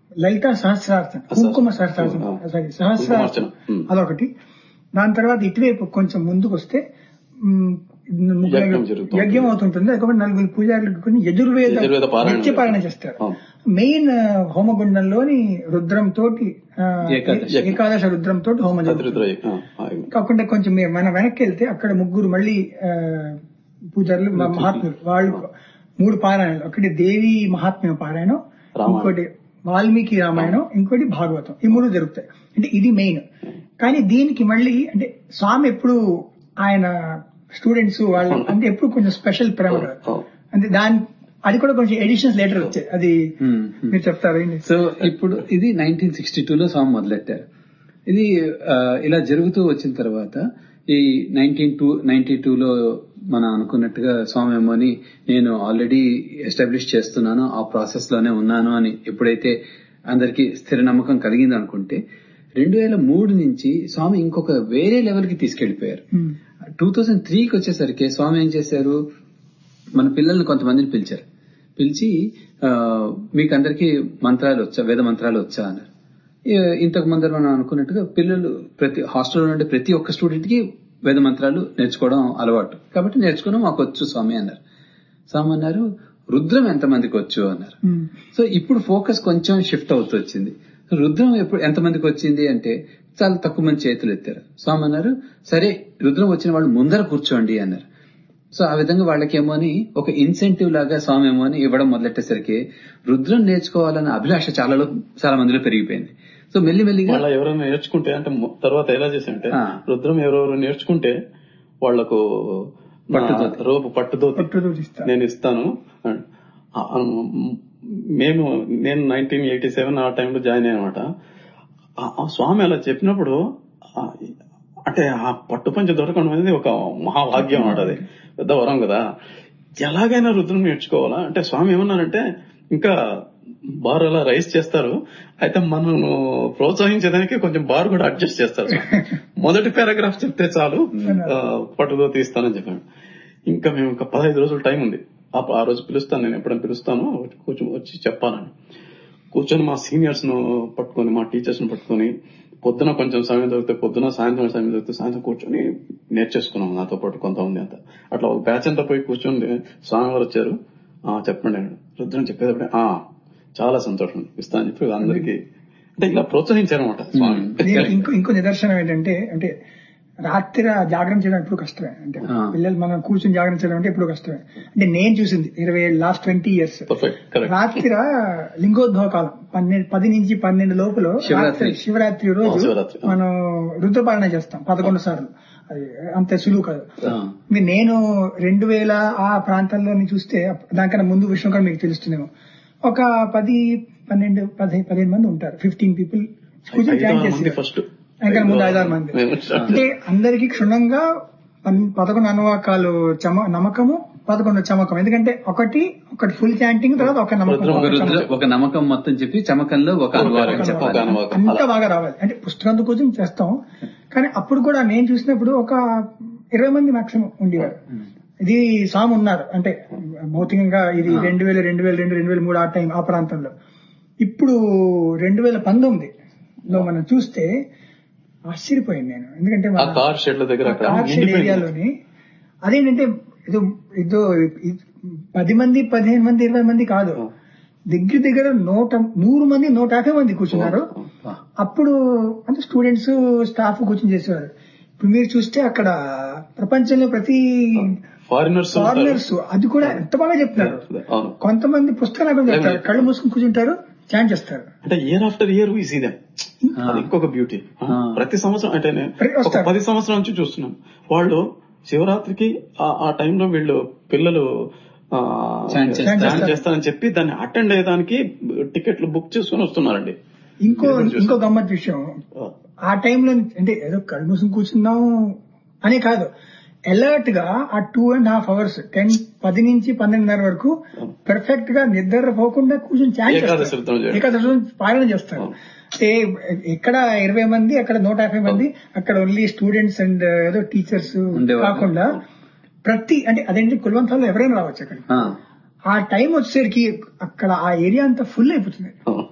లలిత సహస్రార్థం కుంకుమ సహస్రార్థం ఆ. సారీ సహస్రార్థం కుంకుమార్చన. ఉమ్. అదొకటి దాని తర్వాత ఇటువైపు కొంచెం ముందుకు వస్తే మ్, ముగ్గురు- యజ్ఞం జరుగుతుంది. యజ్ఞం అవుతుంటుంది అదొకటి నలుగురు పూజారులకు కొన్ని యజుర్వేద యజుర్వేద పారాయణ నిత్య పారాయణ చేస్తారు అవును. మెయిన్ హోమగుండంలోని రుద్రం తోటి ఆ, ఏకాదశి. ఏకాదశ రుద్రం తోటి హోమం జరుగుతుంది. సత్యరుద్ర ఆ, ఆ, కాకుండా కొంచెం మీరు మన వెనక్కి వెళ్తే అక్కడ ముగ్గురు మళ్ళీ ఆ, పూజారులు మ- మహాత్ములు వాళ్ళు మూడు పారాయణలు ఒకటి దేవి మహాత్మ్య పారాయణం రామాయణం. ఇంకోటి వాల్మీకి రామాయణం ఇంకోటి భాగవతం ఈ మూడు జరుగుతాయి అంటే ఇది మెయిన్ కానీ దీనికి మళ్ళీ అంటే స్వామి ఎప్పుడు ఆయన స్టూడెంట్స్ వాళ్ళు అంటే ఎప్పుడు కొంచెం స్పెషల్ ప్రేమ కదా. అవును. అంటే దాని అది కూడా కొంచెం ఎడిషన్స్ లేటర్ వచ్చాయి అది Hmm. మీరు చెప్తారు ఏంటి సో ఇప్పుడు ఇది నైన్టీన్ సిక్స్టీ టూలో స్వామి మొదలెట్టారు ఇది ఆ, ఇలా జరుగుతూ వచ్చిన తర్వాత ఈ నైన్టీన్ టూ నైన్టీ టూలో మనం అనుకున్నట్టుగా స్వామి ఏమోని నేను ఆల్రెడీ ఎస్టాబ్లిష్ చేస్తున్నాను ఆ ప్రాసెస్ లోనే ఉన్నాను అని ఎప్పుడైతే అందరికి స్థిర నమ్మకం కలిగింది అనుకుంటే రెండు వేల మూడు నుంచి స్వామి ఇంకొక వేరే లెవెల్ కి తీసుకెళ్లిపోయారు Hmm. టూ థౌజండ్ త్రీకి వచ్చేసరికి స్వామి ఏం చేశారు మన పిల్లల్ని కొంతమందిని పిలిచారు పిలిచి ఆ, మీకు అందరికీ మంత్రాలు వచ్చా వేద మంత్రాలు వచ్చా అన్నారు ఈ- ఇంతకు ముందర మనం అనుకున్నట్టుగా పిల్లలు ప్రతి హాస్టల్లో ఉండే ప్రతి ఒక్క స్టూడెంట్ కి వేద మంత్రాలు నేర్చుకోవడం అలవాటు కాబట్టి నేర్చుకోవడం మాకు వచ్చు స్వామి అన్నారు స్వామి అన్నారు రుద్రం ఎంతమందికి వచ్చు అన్నారు Hmm. సో ఇప్పుడు ఫోకస్ కొంచెం షిఫ్ట్ అవుతూ వచ్చింది రుద్రం ఎప్పుడు ఎంతమందికి వచ్చింది అంటే చాలా తక్కువ మంది చేతులు ఎత్తారు స్వామి అన్నారు సరే రుద్రం వచ్చిన వాళ్ళు ముందర కూర్చోండి అన్నారు సో ఆ విధంగా వాళ్ళకేమో అని ఒక ఇన్సెంటివ్ లాగా స్వామి ఏమో అని ఇవ్వడం మొదలెట్టేసరికి రుద్రం నేర్చుకోవాలన్న అభిలాష చాలా చాలా మందిలో పెరిగిపోయింది సో మెల్లిమెల్లిగా వాళ్ళ ఎవరైనా నేర్చుకుంటే అంటే మొ- తర్వాత ఎలా చేశారంటే ఆ. రుద్రం ఎవరెవరు నేర్చుకుంటే వాళ్లకు పట్టుదోతి. రోపు పట్టుదోతి పట్టుదోతి ఇస్తారు. నేను ఇస్తాను ఆ- ఆ- మేము నేను నైన్టీన్ ఎయిటీ సెవెన్ ఆ టైంలో జాయిన్ అయ్యానమాట ఆ స్వామి అలా చెప్పినప్పుడు ఆ, అంటే ఆ పట్టు పంచ దొరకడం అనేది ఒక మహాభాగ్యం అన్నమాట అది పెద్ద వరం కదా ఎలాగైనా రుద్రం నేర్చుకోవాలా అంటే స్వామి ఏమన్నారంటే ఇంకా బార్ అలా రైస్ చేస్తారు అయితే మనం ప్రోత్సహించడానికి కొంచెం బార్ కూడా అడ్జస్ట్ చేస్తారు స్వామి. మొదటి పారాగ్రాఫ్ చెప్తే చాలు ఆ, పట్టుదో తీస్తానని చెప్పాను ఇంకా మేము ఇంకా పదహైదు రోజులు టైం ఉంది ఆ ఆ రోజు పిలుస్తాను నేను ఎప్పుడైనా పిలుస్తాను కొంచెం వచ్చి చెప్పాలని కూర్చొని మా సీనియర్స్ ను పట్టుకొని మా టీచర్స్ ను పట్టుకొని పొద్దున కొంచెం సమయం దొరికితే పొద్దున సాయంత్రం సమయం దొరికితే సాయంత్రం కూర్చొని నేర్చేసుకున్నాం నాతో పాటు కొంతమంది అంతా అట్లా ఒక బ్యాచ్ అంతా పోయి కూర్చొని స్వామి వారు వచ్చారు ఆ చెప్పండి అన్నాడు. రుద్రం చెప్పేటప్పుడే ఆ చాలా సంతోషం ఇస్తా అని చెప్పి అందరికి అంటే ఇలా ప్రోత్సహించారనమాట స్వామి దీనికి ఇంకో ఇంకో నిదర్శనం ఏంటంటే అంటే రాత్రి జాగరణ చేయడం ఎప్పుడు కష్టమే అంటే ఆ. పిల్లలు మనం కూర్చొని జాగరణ చేయడం అంటే ఎప్పుడు కష్టమే అంటే నేను చూసింది ఇరవై last twenty years perfect correct రాత్రి లింగోద్భవ కాలం పన్నెండు పది నుంచి పన్నెండు లోపల శివరాత్రి. రాత్రి- శివరాత్రి రోజు ఆ, శివరాత్రి. ఆ. మనం రుద్రపాలన చేస్తాం పదకొండు సార్లు అది అంత సులువు కాదు ఆ, మీ- నేను రెండు వేల ఆ ప్రాంతాల్లో చూస్తే దానికన్నా ముందు విషయం కూడా మీకు తెలుస్తుందేమో ఒక పది పన్నెండు పదిహేను పదిహేను మంది ఉంటారు ఫిఫ్టీన్ పీపుల్ కూర్చొని ఐదు జాయిన్ ఆరు మంది చేస్తారు ఫస్ట్ ఇంకా ముందు ఐదారు మంది అంటే అందరికి క్షుణ్ణంగా పన్- పదకొండు అనువాకాలు చమ నమ్మకము పదకొండు చమకం ఎందుకంటే ఒకటి ఒకటి ఫుల్ చాంటింగ్ తర్వాత ఒక నమ్మకం రుద్రం, ఒక ఒక రుద్ర చమకం. ఒక నమ్మకం మొత్తం చెప్పి చమకంలో ఒక అనువాదం ఒక చెప్పాలి అనువాదం. అంత బాగా రావాలి అంటే పుస్తకంతో కూర్చొని చేస్తాం కానీ అప్పుడు కూడా నేను చూసినప్పుడు ఒక ఇరవై మంది మాక్సిమం ఉండేవారు ఇది సాము ఉన్నారు అంటే భౌతికంగా ఇది రెండు వేల రెండు వేల రెండు రెండు వేల మూడు ఆ టైం ఆ ప్రాంతంలో ఇప్పుడు రెండు వేల పంతొమ్మిది లో మనం చూస్తే ఆశ్చర్యపోయింది నేను ఎందుకంటే ఆ మన- కార్ షెడ్ల దగ్గర అక్కడ కార్ షెడ్ నిండిపోయింది. ఏరియాలోని అదేంటంటే ఏదో ఏదో ఇ- పది మంది పదిహేను మంది ఇరవై మంది కాదు దగ్గర దగ్గర నూట నూరు మంది నూట యాభై మంది కూర్చున్నారు అప్పుడు అంటే స్టూడెంట్స్ స్టాఫ్ కూర్చొని చేసేవారు ఇప్పుడు మీరు చూస్తే అక్కడ ప్రపంచంలో ప్రతి ఫారినర్స్ ఫారినర్స్ అది కూడా ఎంత బాగా చెప్తున్నారు అవును కొంతమంది పుస్తకాలు చెప్తారు కళ్ళు మూసుకుని కూర్చుంటారు చాన్ చేస్తారు అంటే year after year we see them అది ఇంకొక బ్యూటీ ప్రతి సంవత్సరం అంటే నేను ప్రతి- ఒక వస్తారు. పది సంవత్సరాల నుంచి చూస్తున్నాను వాళ్ళు శివరాత్రికి ఆ- ఆ టైంలో వీళ్ళు పిల్లలు ఆ, Chant చేస్తారు. chant చేస్తారని చెప్పి దాన్ని అటెండ్ అయ్యేదానికి టికెట్లు బుక్ చేసుకుని వస్తున్నారండి ఇంకో ఇంకో గమ్మత్ విషయం ఆ టైంలో అంటే ఏదో కళ్ళు మూసుకుని కూర్చుందాం అనే కాదు అలర్ట్ గా ఆ two and half hours ten పది నుంచి పన్నెండున్నర వరకు పర్ఫెక్ట్ గా నిద్ర పోకుండా కూర్చొని ఛాన్స్ ఏకాదశి వ్రతం చేయాలి. ఏకాదశి వ్రతం పాలన చేస్తారు అంటే ఇక్కడ ఇరవై మంది అక్కడ నూట యాభై మంది అక్కడ ఓన్లీ స్టూడెంట్స్ అండ్ ఏదో టీచర్స్ ఉండేవాళ్ళు. కాకుండా ప్రతి అంటే అదేంటి కులవంతాల్లో ఎవరైనా రావచ్చు అక్కడ ఆ, ఆ టైం వచ్చేసరికి అక్కడ ఆ ఏరియా అంతా ఫుల్ అయిపోతుంది